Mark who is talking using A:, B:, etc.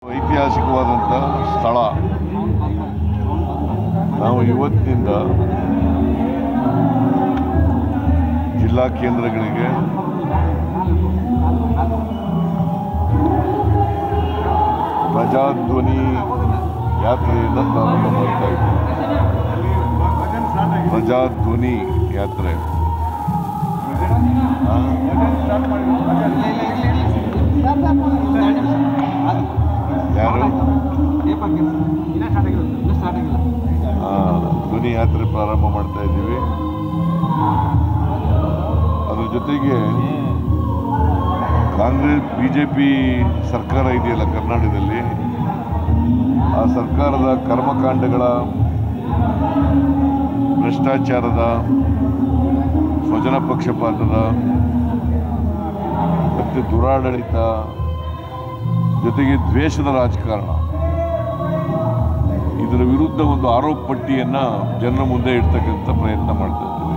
A: ಐತಿಹಾಸಿಕವಾದಂಥ ಸ್ಥಳ ನಾವು ಇವತ್ತಿನಿಂದ ಜಿಲ್ಲಾ ಕೇಂದ್ರಗಳಿಗೆ ಪ್ರಜಾಧ್ವನಿ ಯಾತ್ರೆಯನ್ನು ಪ್ರಾರಂಭ ಮಾಡ್ತಾ ಇದ್ದೀವಿ ಪ್ರಜಾಧ್ವನಿ ಯಾತ್ರೆ ಆ? ಯಾರು ಆ, ಧ್ವನಿ ಯಾತ್ರೆ ಪ್ರಾರಂಭ ಮಾಡ್ತಾ ಇದ್ದೀವಿ ಅದ್ರ ಜೊತೆಗೆ ಕಾಂಗ್ರೆಸ್ ಬಿ ಜೆ ಪಿ ಸರ್ಕಾರ ಇದೆಯಲ್ಲ ಕರ್ನಾಟಕದಲ್ಲಿ ಆ ಸರ್ಕಾರದ ಕರ್ಮಕಾಂಡಗಳ ಭ್ರಷ್ಟಾಚಾರದ ಸ್ವಜನ ಪಕ್ಷಪಾತದ ಮತ್ತು ದುರಾಡಳಿತ ಜೊತೆಗೆ ದ್ವೇಷದ ರಾಜಕಾರಣ ಇದರ ವಿರುದ್ಧ ಒಂದು ಆರೋಪ ಪಟ್ಟಿಯನ್ನು ಜನರ ಮುಂದೆ ಇಡ್ತಕ್ಕಂಥ ಪ್ರಯತ್ನ ಮಾಡ್ತಾ ಇದ್ದೀವಿ